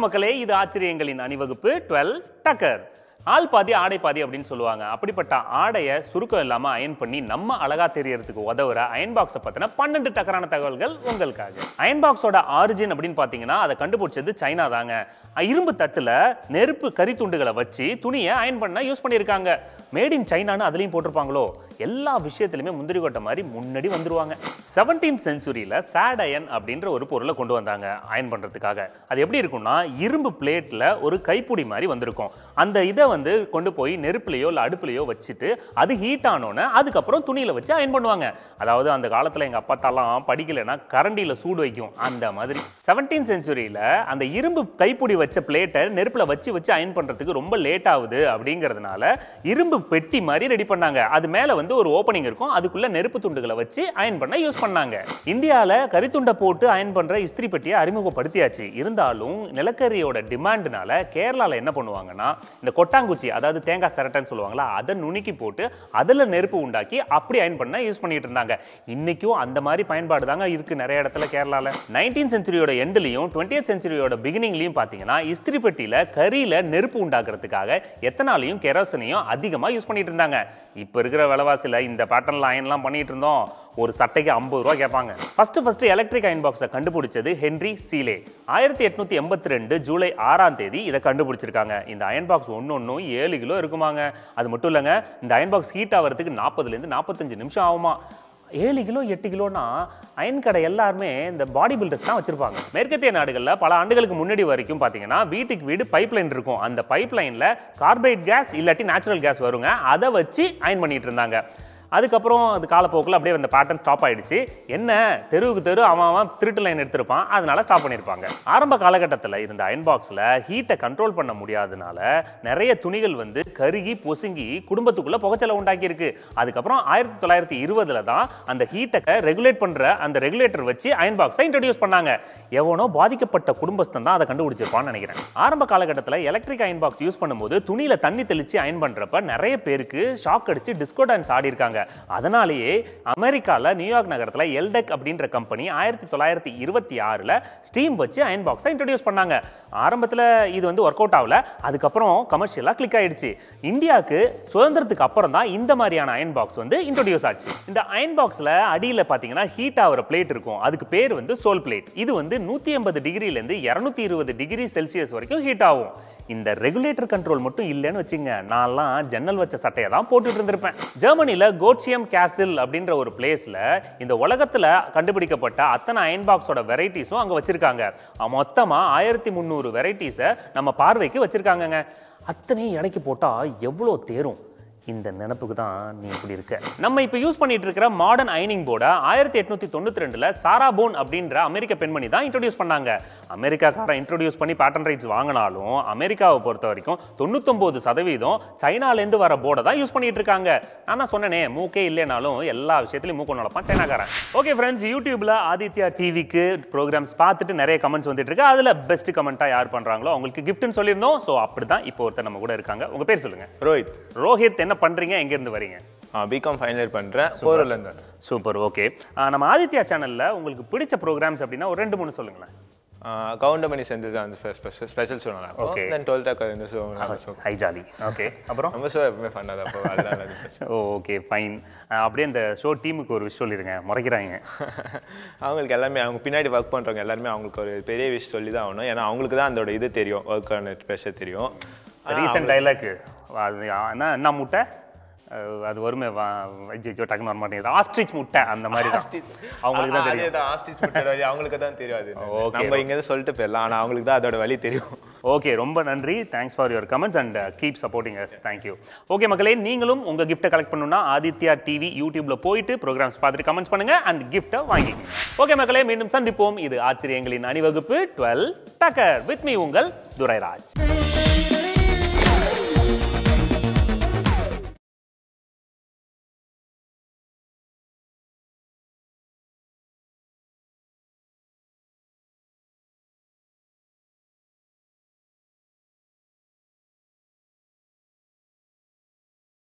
வணக்கம் மக்களே இது ஆச்சரியங்களின் அணிவகுப்பு டுவெல் டக்கர் ஆள் பாதி ஆடை பாதி அப்படின்னு சொல்லுவாங்க அப்படிப்பட்ட ஆடையை சுருக்கம் இல்லாம அயன் பண்ணி நம்ம அழகா தெரியறதுக்கு உதவுற அயன் பாக்ஸை பத்தின பன்னெண்டு டக்கரான தகவல்கள் உங்களுக்காக அயன் பாக்ஸோட ஆரிஜின் அப்படின்னு பாத்தீங்கன்னா அதை கண்டுபிடிச்சது சைனா தாங்க அஹ் இரும்பு தட்டுல நெருப்பு கரி துண்டுகளை வச்சு துணியை அயன் பண்ண யூஸ் பண்ணியிருக்காங்க மேட் இன் சைனான்னு அதுலயும் போட்டிருப்பாங்களோ எல்லா விஷயத்திலுமே முந்திரி கொட்டை மாதிரி முன்னாடி வந்துருவாங்க செவன்டீன் செஞ்சுரியில சேட் அயன் அப்படின்ற ஒரு பொருளை கொண்டு வந்தாங்க அயன் பண்றதுக்காக அது எப்படி இருக்கும்னா இரும்பு பிளேட்ல ஒரு கைப்பிடி மாதிரி வந்திருக்கும் அந்த இதை வந்து கொண்டு போய் நெருப்புலையோ இல்லை அடுப்புலையோ வச்சுட்டு அது ஹீட் ஆனோன்னே அதுக்கப்புறம் துணியில வச்சு அயன் பண்ணுவாங்க அதாவது அந்த காலத்துல எங்க அப்பத்தாலாம் படிக்கலைன்னா கரண்டியில சூடு வைக்கும் அந்த மாதிரி செவன்டீன் செஞ்சுரியில அந்த இரும்பு கைப்பிடி வச்ச பிளேட்டை நெருப்புல வச்சு வச்சு அயன் பண்றதுக்கு ரொம்ப லேட் ஆகுது அப்படிங்கிறதுனால இரும்பு பெட்டி மாதிரி ரெடி பண்ணாங்க அது மேல வந்து ஒரு ஓப்பனிங் இருக்கும் அதுக்குள்ள நெருப்பு துண்டுகளை வச்சு அயன் பண்ண யூஸ் பண்ணாங்க இந்தியால கரித்துண்டை போட்டு அயன் பண்ற இஸ்திரி பெட்டியை அறிமுகப்படுத்தியாச்சு இருந்தாலும் நிலக்கரியோட டிமாண்ட்னால கேரளால என்ன பண்ணுவாங்கன்னா இந்த கொட்டாங்குச்சி அதாவது தேங்காய் சிரட்டைன்னு சொல்லுவாங்களா அதை நுணுக்கி போட்டு அதுல நெருப்பு உண்டாக்கி அப்படி அயன் பண்ண யூஸ் பண்ணிட்டு இருந்தாங்க இன்னைக்கும் அந்த மாதிரி பயன்பாடு தாங்க இருக்கு நிறைய இடத்துல கேரளால நைன்டீன் செஞ்சுரியோட எண்ட்லயும் டுவெண்ட்டி செஞ்சுரியோட பிகினிங்லயும் பாத்தீங்கன்னா இஸ்திரி பெட்டியில கரியில நெருப்பு உண்டாக்குறதுக்காக எத்தனாலையும் கெரோசனையும் அதிகமா யூஸ் பண்ணிட்டு இருந்தாங்க இப்ப இருக்கிற விலைவாசியில இந்த பேட்டர்ன்ல அயன்லாம் பண்ணிட்டு இருந்தோம் ஒரு சட்டைக்கு ஐம்பது ரூபா கேட்பாங்க ஃபர்ஸ்ட் ஃபர்ஸ்ட் எலக்ட்ரிக் அயன் பாக்ஸை கண்டுபிடிச்சது ஹென்ரி சீலே ஆயிரத்தி எட்நூத்தி எண்பத்தி ரெண்டு ஜூலை ஆறாம் தேதி இதை கண்டுபிடிச்சிருக்காங்க இந்த அயன் பாக்ஸ் ஒன்று ஒன்றும் ஏழு கிலோ இருக்குமாங்க அது மட்டும் இல்லைங்க இந்த அயன் பாக்ஸ் ஹீட் ஆகிறதுக்கு நாற்பதுலேருந்து நாற்பத்தஞ்சு நிமிஷம் ஆகுமா ஏழு கிலோ எட்டு கிலோனா அயன் கடை எல்லாருமே இந்த பாடி பில்டர்ஸ் தான் வச்சிருப்பாங்க மேற்கத்திய நாடுகளில் பல ஆண்டுகளுக்கு முன்னாடி வரைக்கும் பார்த்தீங்கன்னா வீட்டுக்கு வீடு பைப் லைன் இருக்கும் அந்த பைப் லைனில் கார்பைட் கேஸ் இல்லாட்டி நேச்சுரல் கேஸ் வருங்க அதை வச்சு அயன் பண்ணிட்டு இருந்தாங்க அதுக்கப்புறம் அது காலப்போக்கில் அப்படியே அந்த பேட்டர்ன் ஸ்டாப் ஆயிடுச்சு என்ன தெருவுக்கு தெரு அவன் அவன் திருட்டு லைன் எடுத்திருப்பான் அதனால ஸ்டாப் பண்ணியிருப்பாங்க ஆரம்ப காலகட்டத்தில் இருந்த அயன் பாக்ஸில் ஹீட்டை கண்ட்ரோல் பண்ண முடியாதனால நிறைய துணிகள் வந்து கருகி பொசுங்கி குடும்பத்துக்குள்ள புகைச்சலை உண்டாக்கியிருக்கு அதுக்கப்புறம் ஆயிரத்தி தொள்ளாயிரத்தி இருபதுல தான் அந்த ஹீட்டை ரெகுலேட் பண்ற அந்த ரெகுலேட்டர் வச்சு அயன் பாக்ஸை இன்ட்ரடியூஸ் பண்ணாங்க எவனோ பாதிக்கப்பட்ட குடும்பஸ்தன் தான் அதை கண்டுபிடிச்சிருப்பான்னு நினைக்கிறேன் ஆரம்ப காலகட்டத்தில் எலக்ட்ரிக் அயன் பாக்ஸ் யூஸ் பண்ணும்போது துணியில தண்ணி தெளிச்சு அயன் பண்றப்ப நிறைய பேருக்கு ஷாக் அடிச்சு டிஸ்கோ டான்ஸ் ஆடி இருக்காங்க அதனாலேயே அமெரிக்கால நியூயார்க் நகரத்துல எல்டெக் அப்படின்ற கம்பெனி ஆயிரத்தி தொள்ளாயிரத்தி இருபத்தி ஆறுல ஸ்டீம் வச்சு அயன் பாக்ஸை இன்ட்ரடியூஸ் பண்ணாங்க ஆரம்பத்தில் இது வந்து ஒர்க் அவுட் ஆகல அதுக்கப்புறம் கமர்ஷியலாக கிளிக் ஆயிடுச்சு இந்தியாவுக்கு சுதந்திரத்துக்கு அப்புறம் தான் இந்த மாதிரியான அயன் பாக்ஸ் வந்து இன்ட்ரடியூஸ் ஆச்சு இந்த அயன் பாக்ஸில் அடியில் பார்த்தீங்கன்னா ஹீட் ஆகிற பிளேட் இருக்கும் அதுக்கு பேர் வந்து சோல் பிளேட் இது வந்து நூற்றி எண்பது டிகிரிலேருந்து இரநூத்தி இருபது டிகிரி செல்சியஸ் வரைக்கும் ஹீட் ஆகும் இந்த ரெகுலேட்டர் கண்ட்ரோல் மட்டும் இல்லைன்னு வச்சுங்க நான்லாம் ஜன்னல் வச்ச சட்டையை தான் போட்டுட்டு இருந்திருப்பேன் ஜெர்மனியில் கோட்சியம் கேசில் அப்படின்ற ஒரு பிளேஸில் இந்த உலகத்தில் கண்டுபிடிக்கப்பட்ட அத்தனை அயன் பாக்ஸோட வெரைட்டிஸும் அங்கே வச்சிருக்காங்க மொத்தமாக ஆயிரத்தி முந்நூறு வெரைட்டிஸை நம்ம பார்வைக்கு வச்சிருக்காங்கங்க அத்தனையும் இடைக்கு போட்டால் எவ்வளோ தேரும் இந்த நினப்புக்கு தான் நீ இப்படி இருக்க நம்ம இப்போ யூஸ் பண்ணிட்டு இருக்கிற மாடர்ன் அயனிங் போர்டை ஆயிரத்தி எட்நூத்தி தொண்ணூத்தி ரெண்டுல சாரா போன் அப்படின்ற அமெரிக்க பெண்மணி தான் இன்ட்ரோடியூஸ் பண்ணாங்க அமெரிக்காக்காரன் இன்ட்ரோடியூஸ் பண்ணி பேட்டன் ரைட்ஸ் வாங்கினாலும் அமெரிக்காவை பொறுத்த வரைக்கும் தொண்ணூத்தொன்பது சதவீதம் சைனாலேருந்து வர போர்டை தான் யூஸ் பண்ணிட்டு இருக்காங்க நான் தான் சொன்னேனே மூக்கே இல்லைனாலும் எல்லா விஷயத்துலையும் மூக்கம் நடப்பான் சைனாக்காரன் ஓகே ஃப்ரெண்ட்ஸ் யூடியூப்ல ஆதித்யா டிவிக்கு ப்ரோக்ராம்ஸ் பார்த்துட்டு நிறைய கமெண்ட்ஸ் வந்துட்டு இருக்கு அதுல பெஸ்ட் கமெண்ட்டா யார் பண்றாங்களோ அவங்களுக்கு கிஃப்ட்னு சொல்லியிருந்தோம் ஸோ அப்படி தான் இப்போ ஒருத்தர் நம்ம கூட இருக்காங்க உங்க பேர் சொல்லுங்க ரோஹித் ரோஹித் என்ன பண்றீங்க எங்க இருந்து வரீங்க பிகாம் ஃபைனல் இயர் பண்ணுறேன் போரூர்லேருந்து சூப்பர் ஓகே நம்ம ஆதித்யா சேனல்ல உங்களுக்கு பிடிச்ச ப்ரோக்ராம்ஸ் அப்படின்னா ஒரு ரெண்டு மூணு சொல்லுங்களேன் கவுண்டமணி செஞ்சது அந்த ஸ்பெஷல் ஸ்பெஷல் ஷோ நல்லா Okay. இருக்கும் தென் டுவெல்த் இந்த ஷோ நல்லா ஷோ ஹை ஜாலி ஓகே அப்புறம் நம்ம ஷோ எப்பவுமே ஃபன்னாக தான் போகும் அதெல்லாம் நல்லா இருக்கும். ஓ ஓகே ஃபைன் அப்படியே அந்த ஷோ டீமுக்கு ஒரு விஷயம் சொல்லிடுங்க முறைக்கிறாங்க அவங்களுக்கு எல்லாமே அவங்க பின்னாடி ஒர்க் பண்ணுறவங்க எல்லாருமே அவங்களுக்கு ஒரு பெரிய விஷயம் சொல்லி தான் ஆகணும் ஏன்னா அவங்களுக்கு தான் அதோட இது தெரியும் ஒர்க் ஆன ப்ரெஷர் தெரியும் ரீசெண்ட் டைலாக் அது என்ன என்ன முட்டை அஹ் அது வருமே ஐயோ டக்குன்னு வர மாட்டேங்குது ஆஸ்ட்ரிச் முட்டை அந்த மாதிரி தான் அவங்களுக்கு தான் தெரியும் அதேதான் ஆஸ்டிச் முட்டை வழி அவங்களுக்கு தான் தெரியும் அது Okay. நம்ம இங்கேருந்து சொல்லிட்டு போயிடலாம் ஆனால் அவங்களுக்கு தான் அதோட வழி தெரியும் ஓகே ரொம்ப நன்றி thanks for your comments and keep supporting us thank you okay மக்களே நீங்களும் உங்க கிஃப்ட்டை கலெக்ட் பண்ணணும்னா ஆதித்யா டிவி யூடியூப்ல போயிட்டு ப்ரோக்ராம்ஸ் பார்த்துட்டு கமெண்ட்ஸ் பண்ணுங்க அண்ட் கிஃப்ட்டை வாங்கிக்கோங்க ஓகே மக்களே மீண்டும் சந்திப்போம் இது ஆச்சரியங்களின் அணிவகுப்பு டுவெல் டக்கர் வித் மீ உங்கள் துரைராஜ்